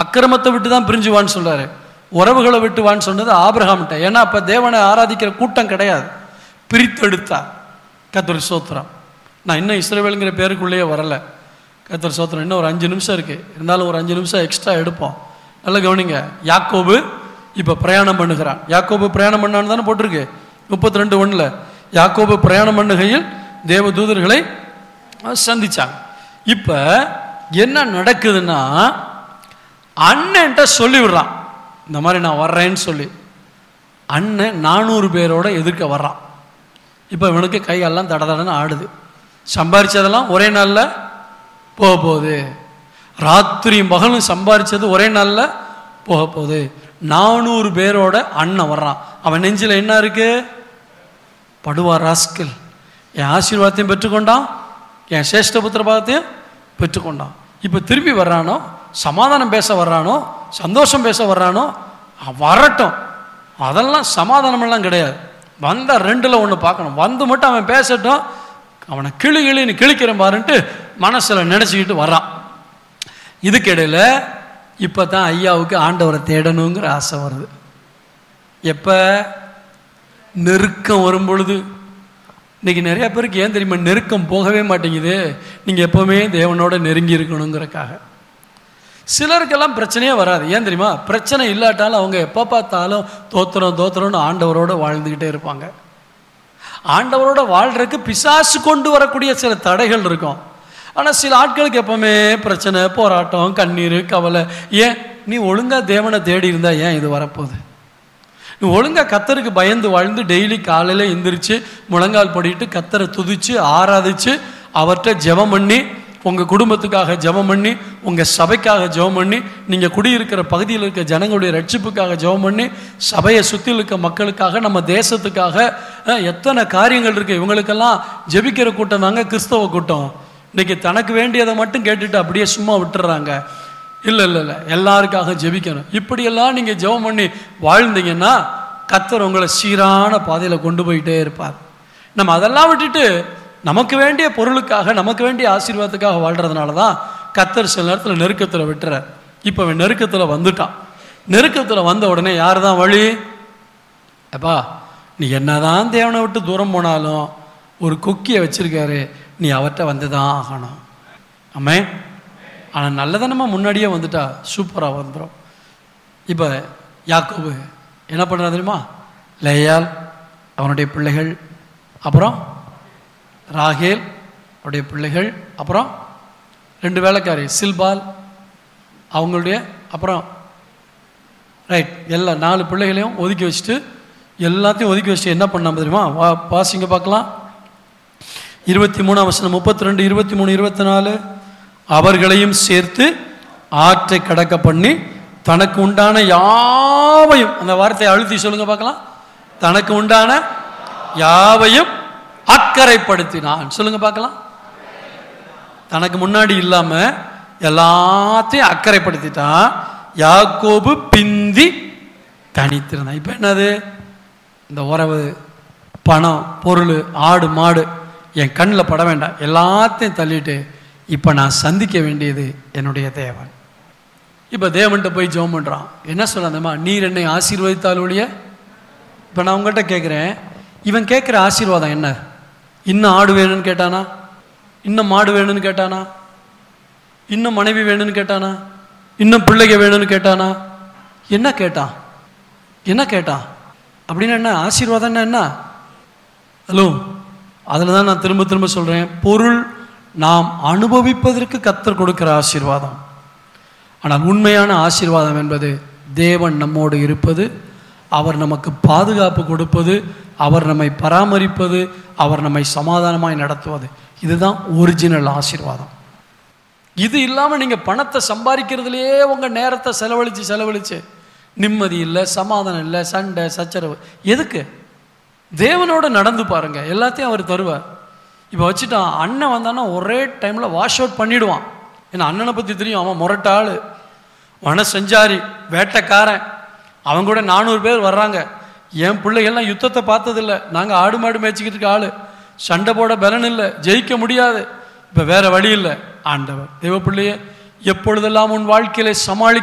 அக்கிரமத்தை விட்டு தான் பிரிஞ்சு வான்னு சொல்றாரு உறவுகளை விட்டு வான்னு சொன்னது ஆபிரகாம்கிட்ட ஏன்னா அப்ப தேவனை ஆராதிக்கிற கூட்டம் கிடையாது பிரித்தெடுத்தார் கத்தர் சோத்திரம் நான் இன்னும் இஸ்ரேவேலுங்கிற பேருக்குள்ளேயே வரல கத்தர் சோத்திரம் இன்னும் ஒரு அஞ்சு நிமிஷம் இருக்கு இருந்தாலும் ஒரு அஞ்சு நிமிஷம் எக்ஸ்ட்ரா எடுப்போம் நல்லா கவனிங்க யாக்கோபு இப்போ பிரயாணம் பண்ணுகிறான் யாக்கோபு பிரயாணம் பண்ணான்னு தானே போட்டிருக்கு முப்பத்தி ரெண்டு ஒன்றில் யாக்கோபு பிரயாணம் பண்ணுகையில் தேவ தூதர்களை சந்திச்சாங்க இப்போ என்ன நடக்குதுன்னா அண்ணன்ட்ட சொல்லி விடுறான் இந்த மாதிரி நான் வர்றேன்னு சொல்லி அண்ணன் நானூறு பேரோட எதிர்க்க வர்றான் இப்போ இவனுக்கு கைகாலெல்லாம் தட தடன்னு ஆடுது சம்பாரிச்சதெல்லாம் ஒரே நாளில் போக போகுது ராத்திரி மகனும் சம்பாரிச்சது ஒரே நாளில் போக போகுது நானூறு பேரோட அண்ணன் வர்றான் அவன் நெஞ்சில் என்ன இருக்கு படுவா ராஸ்கல் என் ஆசீர்வாதத்தையும் பெற்றுக்கொண்டான் என் சேஷ்ட புத்திர பாகத்தையும் பெற்றுக்கொண்டான் இப்போ திரும்பி வர்றானோ சமாதானம் பேச வர்றானோ சந்தோஷம் பேச வர்றானோ அவன் வரட்டும் அதெல்லாம் சமாதானமெல்லாம் கிடையாது வந்த ரெண்டில் ஒன்று பார்க்கணும் வந்து மட்டும் அவன் பேசட்டும் அவனை கிளி கிளின்னு கிழிக்கிறேன் பாருன்ட்டு மனசில் நினச்சிக்கிட்டு வர்றான் இதுக்கிடையில் இப்போ தான் ஐயாவுக்கு ஆண்டவரை தேடணுங்கிற ஆசை வருது எப்போ நெருக்கம் வரும் பொழுது இன்னைக்கு நிறைய பேருக்கு ஏன் தெரியுமா நெருக்கம் போகவே மாட்டேங்குது நீங்கள் எப்போவுமே தேவனோட நெருங்கி இருக்கணுங்கிறக்காக சிலருக்கெல்லாம் பிரச்சனையே வராது ஏன் தெரியுமா பிரச்சனை இல்லாட்டாலும் அவங்க எப்போ பார்த்தாலும் தோத்திரம் தோத்திரம்னு ஆண்டவரோட வாழ்ந்துக்கிட்டே இருப்பாங்க ஆண்டவரோட வாழ்றதுக்கு பிசாசு கொண்டு வரக்கூடிய சில தடைகள் இருக்கும் ஆனால் சில ஆட்களுக்கு எப்பவுமே பிரச்சனை போராட்டம் கண்ணீர் கவலை ஏன் நீ ஒழுங்காக தேவனை தேடி இருந்தா ஏன் இது வரப்போகுது நீ ஒழுங்காக கத்தருக்கு பயந்து வாழ்ந்து டெய்லி காலையில் எந்திரிச்சு முழங்கால் படிட்டு கத்தரை துதிச்சு ஆராதிச்சு அவர்கிட்ட ஜெபம் பண்ணி உங்கள் குடும்பத்துக்காக ஜெபம் பண்ணி உங்கள் சபைக்காக ஜெபம் பண்ணி நீங்கள் குடியிருக்கிற பகுதியில் இருக்க ஜனங்களுடைய ரட்சிப்புக்காக ஜெபம் பண்ணி சபையை சுற்றி இருக்க மக்களுக்காக நம்ம தேசத்துக்காக அஹ், எத்தனை காரியங்கள் இருக்குது இவங்களுக்கெல்லாம் ஜெபிக்கிற கூட்டம் தாங்க கிறிஸ்தவ கூட்டம் இன்னைக்கு தனக்கு வேண்டியதை மட்டும் கேட்டுட்டு அப்படியே சும்மா விட்டுறாங்க இல்லை இல்லை இல்லை எல்லாருக்காக ஜெபிக்கணும் இப்படியெல்லாம் நீங்கள் ஜெபம் பண்ணி வாழ்ந்தீங்கன்னா கத்தர் உங்களை சீரான பாதையில் கொண்டு போயிட்டே இருப்பார் நம்ம அதெல்லாம் விட்டுட்டு நமக்கு வேண்டிய பொருளுக்காக நமக்கு வேண்டிய ஆசீர்வாதத்துக்காக வாழ்கிறதுனால தான் கத்தர் சில நேரத்தில் நெருக்கத்தில் விட்டுறார் இப்போ அவன் நெருக்கத்தில் வந்துட்டான் நெருக்கத்தில் வந்த உடனே யார் தான் வழி அப்பா நீ என்னதான் தேவனை விட்டு தூரம் போனாலும் ஒரு குக்கியை வச்சிருக்காரு நீ அவர்கிட்ட வந்து தான் ஆகணும் ஆமே ஆனால் நல்லதனமாக முன்னாடியே வந்துட்டா சூப்பராக வந்துடும் இப்போ யாக்கோபு என்ன பண்ணுறா தெரியுமா லேயால் அவனுடைய பிள்ளைகள் அப்புறம் ராகேல் அவருடைய பிள்ளைகள் அப்புறம் ரெண்டு வேலைக்காரி சில்பால் அவங்களுடைய அப்புறம் ரைட் எல்லா நாலு பிள்ளைகளையும் ஒதுக்கி வச்சுட்டு எல்லாத்தையும் ஒதுக்கி வச்சுட்டு என்ன பண்ணாம தெரியுமா வா வாசிங்க பார்க்கலாம் இருபத்தி மூணாம் வசனம் முப்பத்தி ரெண்டு இருபத்தி மூணு இருபத்தி நாலு அவர்களையும் சேர்த்து ஆற்றை கடக்க பண்ணி தனக்கு உண்டான யாவையும் அந்த வார்த்தையை அழுத்தி சொல்லுங்க பார்க்கலாம் தனக்கு உண்டான யாவையும் அக்கறைப்படுத்தினான் சொல்லுங்க பார்க்கலாம் தனக்கு முன்னாடி இல்லாம எல்லாத்தையும் அக்கறைப்படுத்திட்டான் யாக்கோபு பிந்தி தனித்திருந்தான் இப்போ என்னது இந்த உறவு பணம் பொருள் ஆடு மாடு என் கண்ணில் பட வேண்டாம் எல்லாத்தையும் தள்ளிட்டு இப்போ நான் சந்திக்க வேண்டியது என்னுடைய தேவன் இப்போ தேவன்கிட்ட போய் ஜெபம் பண்ணுறான் என்ன சொல்லாதம்மா நீர் என்னை ஆசீர்வதித்தால் ஒழிய இப்போ நான் உங்கள்கிட்ட கேட்குறேன் இவன் கேட்குற ஆசீர்வாதம் என்ன இன்னும் ஆடு வேணும்னு கேட்டானா இன்னும் மாடு வேணும்னு கேட்டானா இன்னும் மனைவி வேணும்னு கேட்டானா இன்னும் பிள்ளைங்க வேணும்னு கேட்டானா என்ன கேட்டான் என்ன கேட்டான் அப்படின்னா என்ன ஆசீர்வாதம்னா என்ன ஹலோ அதில் தான் நான் திரும்ப திரும்ப சொல்கிறேன் பொருள் நாம் அனுபவிப்பதற்கு கத்தர் கொடுக்கிற ஆசீர்வாதம் ஆனால் உண்மையான ஆசீர்வாதம் என்பது தேவன் நம்மோடு இருப்பது அவர் நமக்கு பாதுகாப்பு கொடுப்பது அவர் நம்மை பராமரிப்பது அவர் நம்மை சமாதானமாய் நடத்துவது இதுதான் ஒரிஜினல் ஆசீர்வாதம் இது இல்லாமல் நீங்கள் பணத்தை சம்பாதிக்கிறதுலையே உங்கள் நேரத்தை செலவழித்து செலவழித்து நிம்மதி இல்லை சமாதானம் இல்லை சண்டை சச்சரவு எதுக்கு தேவனோட நடந்து பாருங்க எல்லாத்தையும் அவர் தருவார் இப்போ வச்சுட்டான் அண்ணன் வந்தான்னா ஒரே டைமில் வாஷ் அவுட் பண்ணிடுவான் ஏன்னா அண்ணனை பற்றி தெரியும் அவன் முரட்டாள் வன செஞ்சாரி வேட்டைக்காரன் அவன் கூட நானூறு பேர் வர்றாங்க என் பிள்ளைகள்லாம் யுத்தத்தை பார்த்ததில்ல நாங்கள் ஆடு மாடு மேய்ச்சிக்கிட்டு இருக்க ஆள் சண்டை போட பலன் இல்லை ஜெயிக்க முடியாது இப்போ வேற வழி இல்லை ஆண்டவர் தேவ பிள்ளையே எப்பொழுதெல்லாம் உன் வாழ்க்கையில சமாளி